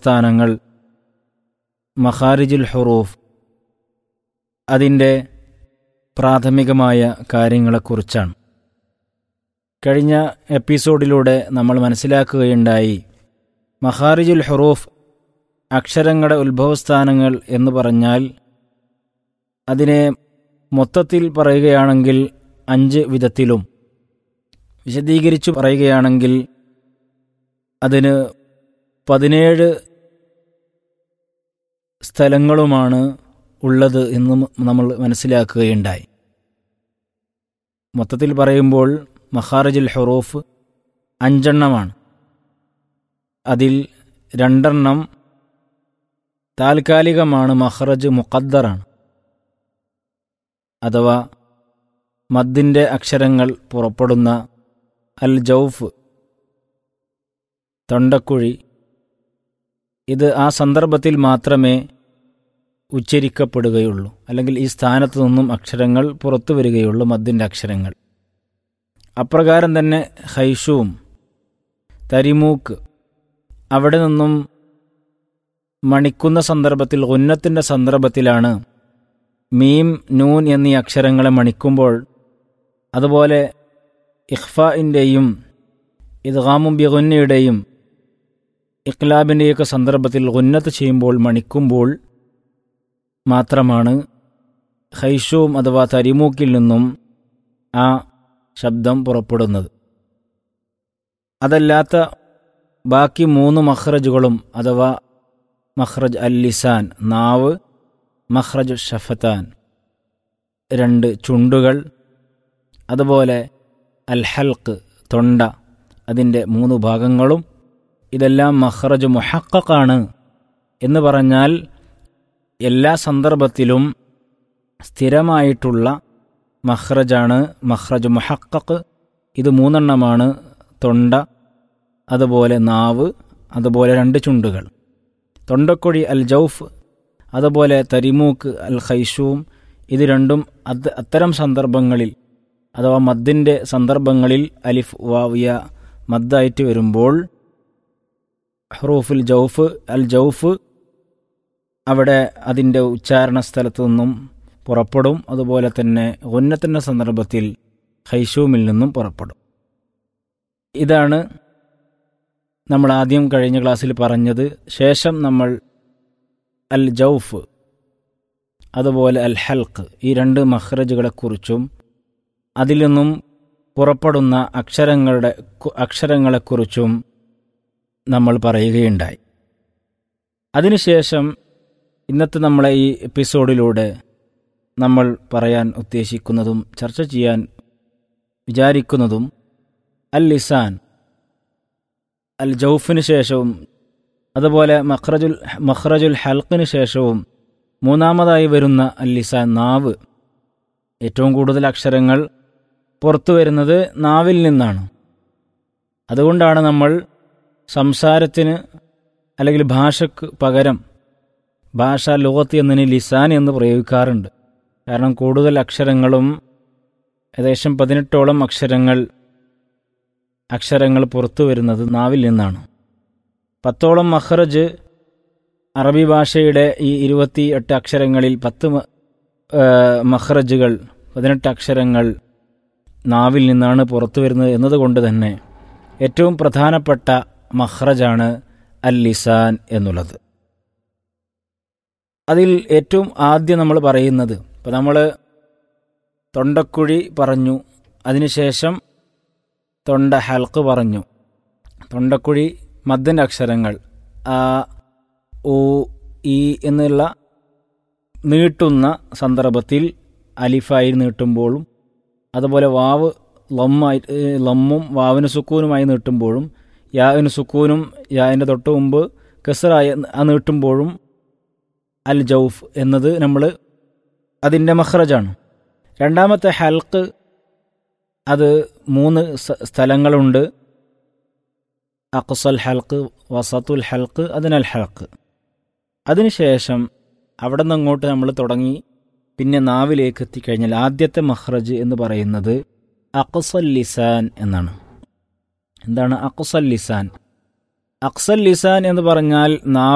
ഉത്ഭവസ്ഥാനങ്ങൾ മഖാരിജുൽ ഹുറൂഫ് അതിൻ്റെ പ്രാഥമികമായ കാര്യങ്ങളെക്കുറിച്ചാണ് കഴിഞ്ഞ എപ്പിസോഡിലൂടെ നമ്മൾ മനസ്സിലാക്കുകയുണ്ടായി മഖാരിജുൽ ഹുറൂഫ് അക്ഷരങ്ങളുടെ ഉത്ഭവസ്ഥാനങ്ങൾ എന്ന് പറഞ്ഞാൽ അതിനെ മൊത്തത്തിൽ പറയുകയാണെങ്കിൽ അഞ്ച് വിധത്തിലും വിശദീകരിച്ചു പറയുകയാണെങ്കിൽ അതിന് പതിനേഴ് സ്ഥലങ്ങളുമാണ് ഉള്ളത് എന്നും നമ്മൾ മനസ്സിലാക്കുകയുണ്ടായി മൊത്തത്തിൽ പറയുമ്പോൾ മഹാറജുൽ ഹുറൂഫ് അഞ്ചെണ്ണമാണ് അതിൽ രണ്ടെണ്ണം താൽക്കാലികമാണ് മഹ്റജ് മുഖദ്ദറാണ് അഥവാ മദ്ദിൻ്റെ അക്ഷരങ്ങൾ പുറപ്പെടുന്ന അൽ ജൗഫ് തൊണ്ടക്കുഴി ഇത് ആ സന്ദർഭത്തിൽ മാത്രമേ ഉച്ചരിക്കപ്പെടുകയുള്ളൂ അല്ലെങ്കിൽ ഈ സ്ഥാനത്തു നിന്നും അക്ഷരങ്ങൾ പുറത്തു വരികയുള്ളൂ മദ്ദിൻ്റെ അക്ഷരങ്ങൾ അപ്രകാരം തന്നെ ഹൈഷൂം തരിമൂക്ക് അവിടെ നിന്നും മണിക്കുന്ന സന്ദർഭത്തിൽ ഉന്നത്തിൻ്റെ സന്ദർഭത്തിലാണ് മീം നൂൻ എന്നീ അക്ഷരങ്ങളെ മണിക്കുമ്പോൾ അതുപോലെ ഇഖ്ഫാഇൻ്റെയും ഇദ്ഗാമും ബിഗുന്നയുടെയും ഇഖ്ലാബിൻ്റെയൊക്കെ സന്ദർഭത്തിൽ ഉന്നത്ത് ചെയ്യുമ്പോൾ മണിക്കുമ്പോൾ മാത്രമാണ് ഹൈഷൂം അഥവാ തരിമൂക്കിൽ നിന്നും ആ ശബ്ദം പുറപ്പെടുന്നത് അതല്ലാത്ത ബാക്കി മൂന്ന് മഹ്റജുകളും അഥവാ മഹ്റജ് അൽ ലിസാൻ നാവ് മഹ്റജ് ഷഫത്താൻ രണ്ട് ചുണ്ടുകൾ അതുപോലെ അൽ ഹൽക്ക് തൊണ്ട അതിൻ്റെ മൂന്ന് ഭാഗങ്ങളും ഇതെല്ലാം മഹ്റജ് മുഹക്കാണ് എന്ന് പറഞ്ഞാൽ എല്ലാ സന്ദർഭത്തിലും സ്ഥിരമായിട്ടുള്ള മഹ്റജാണ് മഹ്റജ് മുഹക്കക്ക് ഇത് മൂന്നെണ്ണമാണ് തൊണ്ട അതുപോലെ നാവ് അതുപോലെ രണ്ട് ചുണ്ടുകൾ തൊണ്ടക്കൊഴി അൽ ജൗഫ് അതുപോലെ തരിമൂക്ക് അൽ ഖൈഷൂം ഇത് രണ്ടും അത് അത്തരം സന്ദർഭങ്ങളിൽ അഥവാ മദ്ദിൻ്റെ സന്ദർഭങ്ങളിൽ അലിഫ് വാവിയ മദ്ദായിട്ട് വരുമ്പോൾ ഹറൂഫുൽ ജൗഫ് അൽ ജൗഫ് അവിടെ അതിൻ്റെ ഉച്ചാരണ സ്ഥലത്തു നിന്നും പുറപ്പെടും അതുപോലെ തന്നെ ഉന്നത്തിൻ്റെ സന്ദർഭത്തിൽ ഹൈഷൂമിൽ നിന്നും പുറപ്പെടും ഇതാണ് നമ്മൾ ആദ്യം കഴിഞ്ഞ ക്ലാസ്സിൽ പറഞ്ഞത് ശേഷം നമ്മൾ അൽ ജൗഫ് അതുപോലെ അൽ ഹൽക്ക് ഈ രണ്ട് മഹ്റജുകളെക്കുറിച്ചും അതിൽ നിന്നും പുറപ്പെടുന്ന അക്ഷരങ്ങളുടെ അക്ഷരങ്ങളെക്കുറിച്ചും നമ്മൾ പറയുകയുണ്ടായി അതിനുശേഷം ഇന്നത്തെ നമ്മളെ ഈ എപ്പിസോഡിലൂടെ നമ്മൾ പറയാൻ ഉദ്ദേശിക്കുന്നതും ചർച്ച ചെയ്യാൻ വിചാരിക്കുന്നതും അൽ ലിസാൻ അൽ ജൗഫിന് ശേഷവും അതുപോലെ മഖ്റജുൽ മഖ്റജുൽ ഹൽക്കിന് ശേഷവും മൂന്നാമതായി വരുന്ന അൽ ലിസാൻ നാവ് ഏറ്റവും കൂടുതൽ അക്ഷരങ്ങൾ പുറത്തു വരുന്നത് നാവിൽ നിന്നാണ് അതുകൊണ്ടാണ് നമ്മൾ സംസാരത്തിന് അല്ലെങ്കിൽ ഭാഷയ്ക്ക് പകരം ഭാഷ ലോകത്ത് എന്നതിന് ലിസാൻ എന്ന് പ്രയോഗിക്കാറുണ്ട് കാരണം കൂടുതൽ അക്ഷരങ്ങളും ഏകദേശം പതിനെട്ടോളം അക്ഷരങ്ങൾ അക്ഷരങ്ങൾ പുറത്തു വരുന്നത് നാവിൽ നിന്നാണ് പത്തോളം മഹ്റജ് അറബി ഭാഷയുടെ ഈ ഇരുപത്തി എട്ട് അക്ഷരങ്ങളിൽ പത്ത് മഹ്റജുകൾ പതിനെട്ട് അക്ഷരങ്ങൾ നാവിൽ നിന്നാണ് പുറത്തു വരുന്നത് എന്നതുകൊണ്ട് തന്നെ ഏറ്റവും പ്രധാനപ്പെട്ട മഹ്റജാണ് അൽ ലിസാൻ എന്നുള്ളത് അതിൽ ഏറ്റവും ആദ്യം നമ്മൾ പറയുന്നത് ഇപ്പോൾ നമ്മൾ തൊണ്ടക്കുഴി പറഞ്ഞു അതിനുശേഷം തൊണ്ട ഹൽക്ക് പറഞ്ഞു തൊണ്ടക്കുഴി മദ്ദൻ്റെ അക്ഷരങ്ങൾ ആ ഓ ഈ എന്നുള്ള നീട്ടുന്ന സന്ദർഭത്തിൽ അലിഫായി നീട്ടുമ്പോഴും അതുപോലെ വാവ് ലമ്മായി ലമ്മും വാവിന് സുക്കൂനുമായി നീട്ടുമ്പോഴും യാവിന് സുക്കൂനും യാവിൻ്റെ തൊട്ട് മുമ്പ് കെസറായി ആ നീട്ടുമ്പോഴും അൽ ജൗഫ് എന്നത് നമ്മൾ അതിൻ്റെ മഹ്റജാണ് രണ്ടാമത്തെ ഹൽക്ക് അത് മൂന്ന് സ്ഥലങ്ങളുണ്ട് അക്സൽ ഹൽക്ക് വസത്തുൽ ഹൽക്ക് അതിനൽ ഹൽക്ക് അതിനുശേഷം അവിടെ നിന്ന് അങ്ങോട്ട് നമ്മൾ തുടങ്ങി പിന്നെ നാവിലേക്ക് എത്തിക്കഴിഞ്ഞാൽ ആദ്യത്തെ മഹ്റജ് എന്ന് പറയുന്നത് അക്സൽ ലിസാൻ എന്നാണ് എന്താണ് അക്സൽ ലിസാൻ അക്സൽ ലിസാൻ എന്ന് പറഞ്ഞാൽ നാവ്